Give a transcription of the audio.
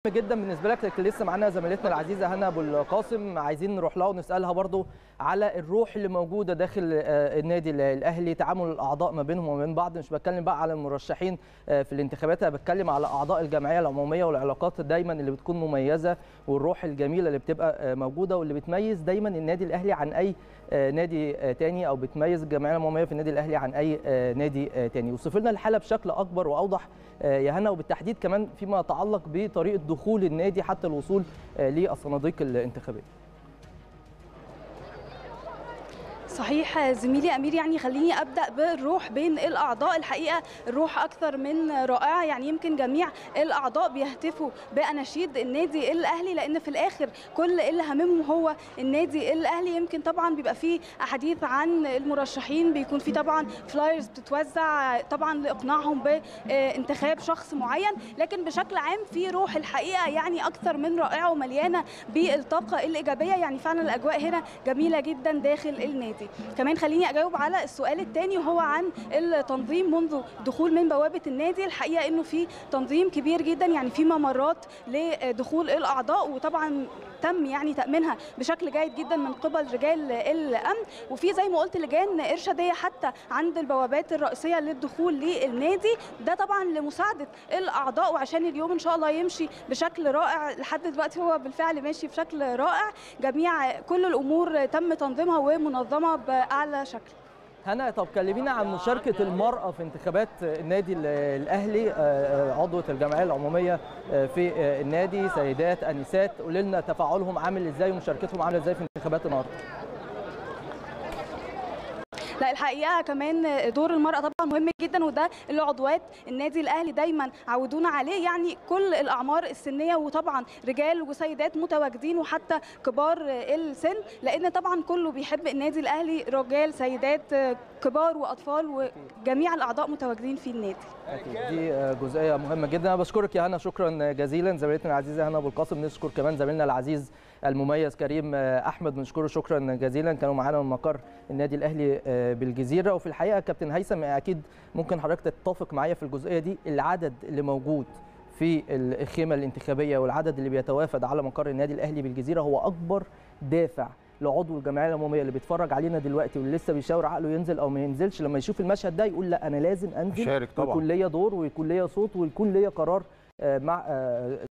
جدا بالنسبه لك لكن لسه معانا زميلتنا العزيزه هنا ابو القاسم عايزين نروح لها ونسالها برضو على الروح اللي موجوده داخل النادي الاهلي تعامل الاعضاء ما بينهم وما بين بعض مش بتكلم بقى على المرشحين في الانتخابات انا بتكلم على اعضاء الجمعيه العموميه والعلاقات دايما اللي بتكون مميزه والروح الجميله اللي بتبقى موجوده واللي بتميز دايما النادي الاهلي عن اي نادي تاني او بتميز الجمعيه العموميه في النادي الاهلي عن اي نادي تاني وصف لنا الحاله بشكل اكبر واوضح يا هنا وبالتحديد كمان فيما يتعلق بطريقه دخول النادي حتى الوصول للصناديق الانتخابيه صحيح زميلي امير يعني خليني ابدا بالروح بين الاعضاء الحقيقه الروح اكثر من رائعه يعني يمكن جميع الاعضاء بيهتفوا باناشيد النادي الاهلي لان في الاخر كل اللي هممهم هو النادي الاهلي يمكن طبعا بيبقى فيه احاديث عن المرشحين بيكون في طبعا فلايرز بتتوزع طبعا لاقناعهم بانتخاب شخص معين لكن بشكل عام في روح الحقيقه يعني اكثر من رائعه ومليانه بالطاقه الايجابيه يعني فعلا الاجواء هنا جميله جدا داخل النادي كمان خليني اجاوب على السؤال الثاني وهو عن التنظيم منذ دخول من بوابه النادي الحقيقه انه في تنظيم كبير جدا يعني في ممرات لدخول الاعضاء وطبعا تم يعني تامينها بشكل جيد جدا من قبل رجال الامن وفي زي ما قلت لجان ارشاديه حتى عند البوابات الرئيسيه للدخول للنادي ده طبعا لمساعده الاعضاء وعشان اليوم ان شاء الله يمشي بشكل رائع لحد دلوقتي هو بالفعل ماشي بشكل رائع جميع كل الامور تم تنظيمها ومنظمه باعلى شكل هنا طب كلمينا عن مشاركة المرأة في انتخابات النادي الأهلي عضوة الجمعية العمومية في النادي سيدات أنسات قولي لنا تفاعلهم عامل إزاي ومشاركتهم عاملة إزاي في انتخابات النهاردة لا الحقيقه كمان دور المراه طبعا مهم جدا وده اللي عضوات النادي الاهلي دايما عودونا عليه يعني كل الاعمار السنيه وطبعا رجال وسيدات متواجدين وحتى كبار السن لان طبعا كله بيحب النادي الاهلي رجال سيدات كبار واطفال وجميع الاعضاء متواجدين في النادي اكيد دي جزئيه مهمه جدا انا بشكرك يا هنا شكرا جزيلا زميلتنا العزيزه هنا ابو القاسم نشكر كمان زميلنا العزيز المميز كريم احمد بنشكره شكرا جزيلا كانوا معانا من مقر النادي الاهلي بالجزيره وفي الحقيقه كابتن هيثم اكيد ممكن حضرتك تتفق معايا في الجزئيه دي العدد اللي موجود في الخيمه الانتخابيه والعدد اللي بيتوافد على مقر النادي الاهلي بالجزيره هو اكبر دافع لعضو الجمعيه العموميه اللي بيتفرج علينا دلوقتي واللي لسه بيشاور عقله ينزل او ما ينزلش لما يشوف المشهد ده يقول لا انا لازم انزل شارك طبعا ويكون ليا دور ويكون ليا صوت ويكون ليا قرار مع